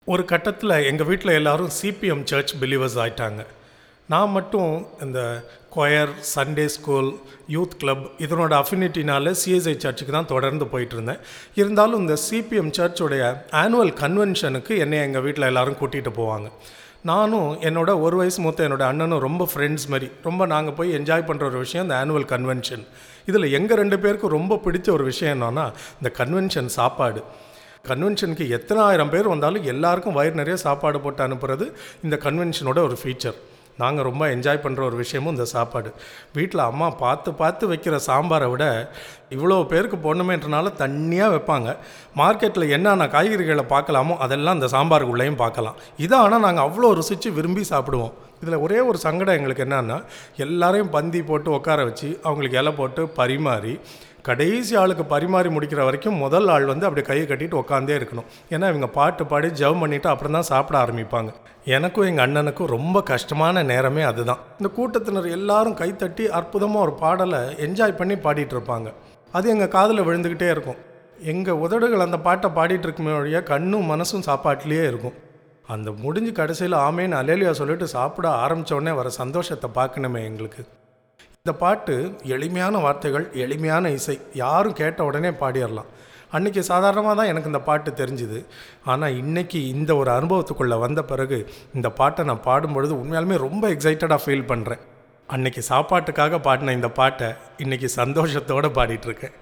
ஒரு கட்டத்தில் எங்கள் வீட்டில் எல்லாரும் சிபிஎம் சர்ச் பிலீவர்ஸ் ஆயிட்டாங்க நான் மட்டும் இந்த choir Sunday school youth club இதனோட அஃபினிட்டினால சிஎஸ்ஐ சர்ச்சுக்கு தான் தொடர்ந்து போயிட்டு இருந்தேன் இருந்தாலும் இந்த சிபிஎம் சர்ச்சுடைய ஆனுவல் கன்வென்ஷனுக்கு என்னை எங்கள் வீட்டில் எல்லாரும் கூட்டிகிட்டு போவாங்க நானும் என்னோட ஒரு வயசு மூத்த என்னோட அண்ணனும் ரொம்ப ஃப்ரெண்ட்ஸ் மாதிரி ரொம்ப நாங்கள் போய் என்ஜாய் பண்ணுற ஒரு விஷயம் இந்த ஆனுவல் கன்வென்ஷன் இதில் எங்கள் ரெண்டு பேருக்கும் ரொம்ப பிடிச்ச ஒரு விஷயம் என்னன்னா இந்த கன்வென்ஷன் சாப்பாடு கன்வென்ஷனுக்கு எத்தனை ஆயிரம் பேர் வந்தாலும் எல்லாருக்கும் வயிறு நிறைய சாப்பாடு போட்டு அனுப்புறது இந்த கன்வென்ஷனோட ஒரு ஃபீச்சர் நாங்கள் ரொம்ப என்ஜாய் பண்ணுற ஒரு விஷயமும் இந்த சாப்பாடு வீட்டில் அம்மா பார்த்து பார்த்து வைக்கிற சாம்பாரை விட இவ்வளோ பேருக்கு போடணுமேன்றனால தண்ணியாக வைப்பாங்க மார்க்கெட்டில் என்னென்ன காய்கறிகளை பார்க்கலாமோ அதெல்லாம் இந்த சாம்பாருக்குள்ளேயும் பார்க்கலாம் இதை ஆனால் நாங்கள் அவ்வளோ ருசித்து விரும்பி சாப்பிடுவோம் இதில் ஒரே ஒரு சங்கடம் எங்களுக்கு என்னன்னா எல்லாரையும் பந்தி போட்டு உட்கார வச்சு அவங்களுக்கு இலை போட்டு பரிமாறி கடைசி ஆளுக்கு பரிமாறி முடிக்கிற வரைக்கும் முதல் ஆள் வந்து அப்படி கையை கட்டிட்டு உட்காந்தே இருக்கணும் ஏன்னா இவங்க பாட்டு பாடி ஜெபம் பண்ணிவிட்டு அப்புறம் தான் சாப்பிட ஆரம்பிப்பாங்க எனக்கும் எங்கள் அண்ணனுக்கும் ரொம்ப கஷ்டமான நேரமே அதுதான் இந்த கூட்டத்தினர் எல்லாரும் கைத்தட்டி அற்புதமாக ஒரு பாடலை என்ஜாய் பண்ணி பாடிட்டு இருப்பாங்க அது எங்கள் காதில் விழுந்துக்கிட்டே இருக்கும் எங்கள் உதடுகள் அந்த பாட்டை பாடிட்டு இருக்குமே வழியாக கண்ணும் மனசும் சாப்பாட்டிலேயே இருக்கும் அந்த முடிஞ்சு கடைசியில் ஆமேன்னு அலேலியா சொல்லிட்டு சாப்பிட ஆரம்பிச்ச உடனே வர சந்தோஷத்தை பார்க்கணுமே எங்களுக்கு இந்த பாட்டு எளிமையான வார்த்தைகள் எளிமையான இசை யாரும் கேட்ட உடனே பாடிடலாம் அன்றைக்கி சாதாரணமாக தான் எனக்கு இந்த பாட்டு தெரிஞ்சுது ஆனால் இன்றைக்கி இந்த ஒரு அனுபவத்துக்குள்ளே வந்த பிறகு இந்த பாட்டை நான் பாடும்பொழுது உண்மையாலுமே ரொம்ப எக்ஸைட்டடாக ஃபீல் பண்ணுறேன் அன்னைக்கு சாப்பாட்டுக்காக பாடின இந்த பாட்டை இன்றைக்கி சந்தோஷத்தோடு பாடிட்டுருக்கேன்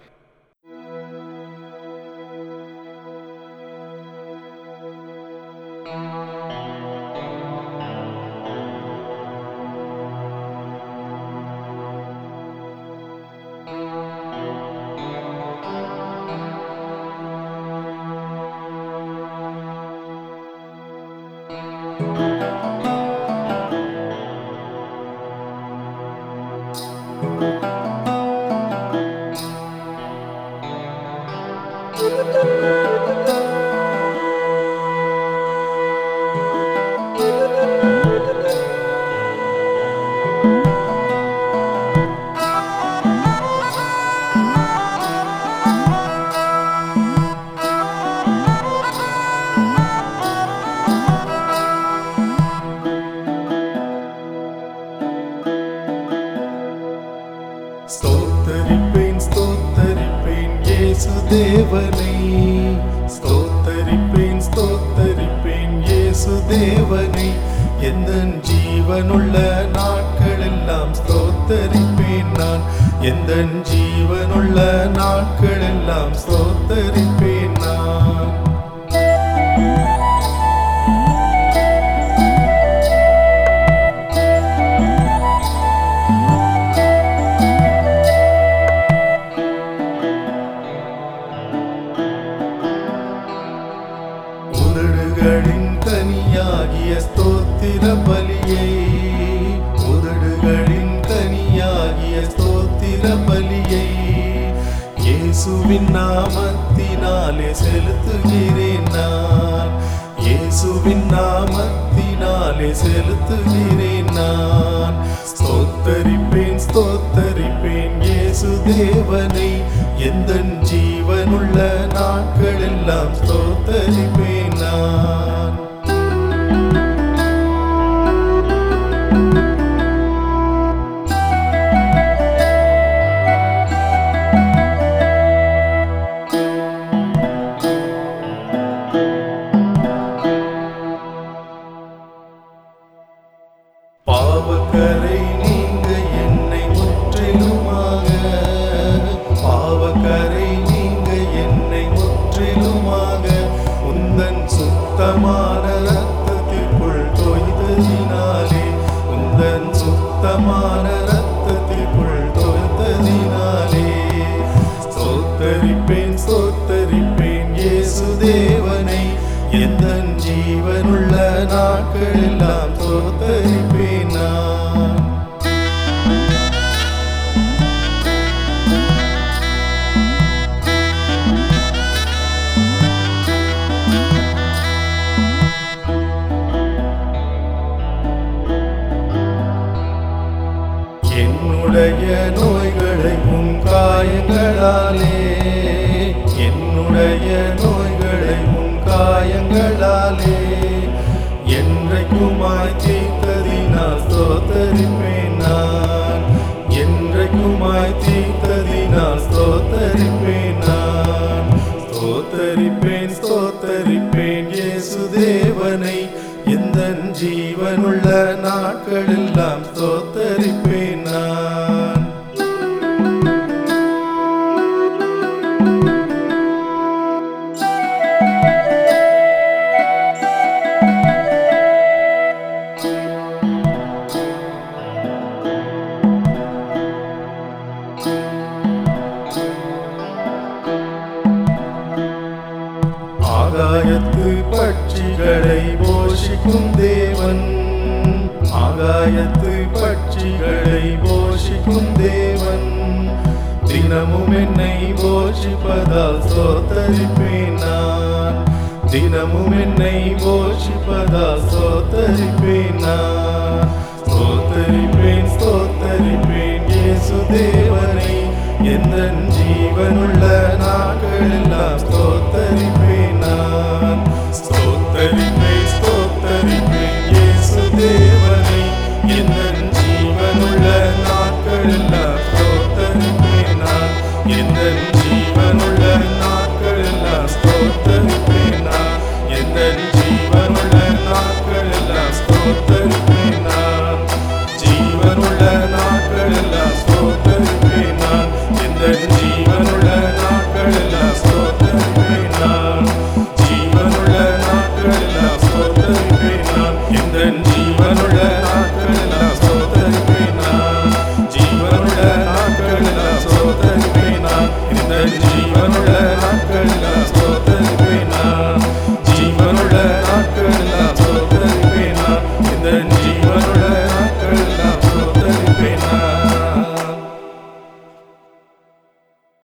ஸ்தோத்தரிப்பேன் ஸ்தோத்தரிப்பேன் இயேசு தேவனை ஸ்தோத்தரிப்பேன் ஸ்தோத்தரிப்பேன் இயேசு தேவனை எந்த ஜீவனுள்ள நாட்களெல்லாம் ஸ்தோத்தரிப்பேன் நான் எந்த ஜீவனுள்ள நாட்களெல்லாம் ஸ்தோத்தரிப்பேன் நான் உதடுகளின் கனியாகிய ஸ்தோத்திர பலியை உதடுகளின் கனியாகிய ஸ்தோத்திர பலியை இயேசுவின் நாமத்தினாலே செலுத்துகிறேன் நான் இயேசுவின் நாமத்தினாலே செலுத்துகிறேன் நான் ஸ்தோத்தரிப்பேன் ஸ்தோத்தரிப்பேன் இயேசு தேவனை எந்த ஜீவனுள்ள நாட்களெல்லாம் ஸ்தோத்தரிப்பேன் நான் பாவக்கரை நீங்க என்னை முற்றிலுமாக பாவக்கரை நீங்க என்னை முற்றிலுமாக உந்தன் சுத்தமான ரத்தத்திற்குள் தோய்த்ததினாலே உந்தன் சுத்தமான ரத்தத்திற்குள் தோய்த்ததினாலே ஸ்தோத்தரிப்பேன் ஸ்தோத்தரிப்பேன் இயேசு தேவனை எந்த ஜீவனுள்ள நாட்களெல்லாம் ஸ்தோத்தரிப்பேன் நான் என்னுடைய நோய்களை உன் காயங்களாலே என்னுடைய நோய்களை உன் காயங்களாலே ஸ்தோத்தரிப்பேன் நான் என்றைக்குமாய் தீர்த்ததினால் ஸ்தோத்தரிப்பேன் நான் ஸ்தோத்தரிப்பேன் ஸ்தோத்தரிப்பேன் இயேசு தேவனை எந்த ஜீவனுள்ள நாட்களெல்லாம் ஸ்தோத்தரிப்பேன் நான் ஆகாயத்து பட்சிகளை போஷிக்கும் தேவன் ஆகாயத்து பட்சிகளை போஷிக்கும் தேவன் தினமும் என்னை போஷிப்பதால் சோத்தரிப்பேன் நான் தினமும் என்னை போஷிப்பதால் சோத்தரிப்பேன் நான் ஸ்தோத்தரிப்பேன் ஸ்தோத்தரிப்பேன் இயேசு தேவனை எந்த ஜீவனுள்ள நாட்களெல்லாம் ஸ்தோத்தரிப்பேன் நான் ஸ்தோத்தரிப்பேன் ஸ்தோத்தரிப்பேன் இயேசு தேவனை எந்த ஜீவனுள்ள நாட்களெல்லாம் ஸ்தோத்தரிப்பேன் நான் எந்த ஜீவனுள்ள நாட்களெல்லாம் ஸ்தோத்தரிப்பேன் நான் எந்த ஜீவனுள்ள நாட்களெல்லாம் ஸ்தோத்தரிப்பேன்